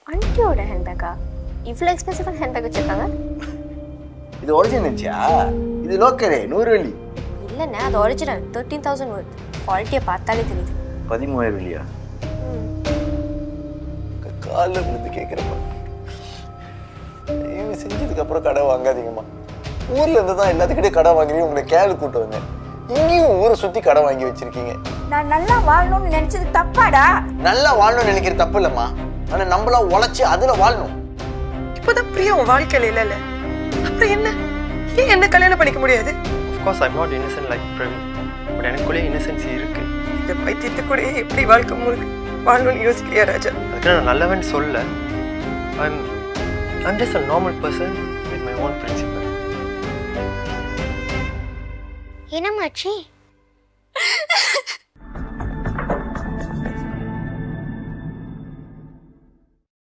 ஆண்டியோட ஹேண்ட்பேக்கா இவ்வளோ எக்ஸ்பென்சிவான ஹேண்ட்பேக் வச்சுருக்காங்க இது ஒரிஜினல்ச்சியா இது லோக்கலே நூறு வெள்ளி இல்லைண்ணே அது ஒரிஜினல் தேர்ட்டீன் தௌசண்ட் ஒர்த் குவாலிட்டியை பார்த்தாலே தெரியுது பதிமூவாயிரம் வெள்ளியா காலில் விழுந்து கேட்குறப்ப இவங்க செஞ்சதுக்கு அப்புறம் கடை வாங்காதீங்கம்மா ஊர்ல இருந்து தான் எல்லாத்துக்கிட்டே கடை வாங்குறீங்க உங்களை கேளு கூட்டு வந்தேன் இங்கேயும் ஊரை சுத்தி கடை வாங்கி வச்சிருக்கீங்க நான் நல்லா வாழணும்னு நினைச்சது தப்பாடா நல்லா வாழணும்னு நினைக்கிறது தப்பு இல்லைம்மா ஆனா நம்மளாம் உழைச்சி அதுல வாழணும் இப்போதான் பிரியா உன் வாழ்க்கையில இல்லைல்ல அப்புறம் என்ன ஏன் என்ன கல்யாணம் பண்ணிக்க முடியாது of course I'm not innocent like Praveen but எனக்குள்ளே இன்னசென்சி இருக்கு இந்த பைத்தியத்து கூட எப்படி வாழ்க்கை முழுக்க வாழணும்னு யோசிக்கலையா ராஜா அதுக்கு நான் நல்லவன் சொல்ல I'm I'm just a normal person with my own principle என்னம்மாச்சி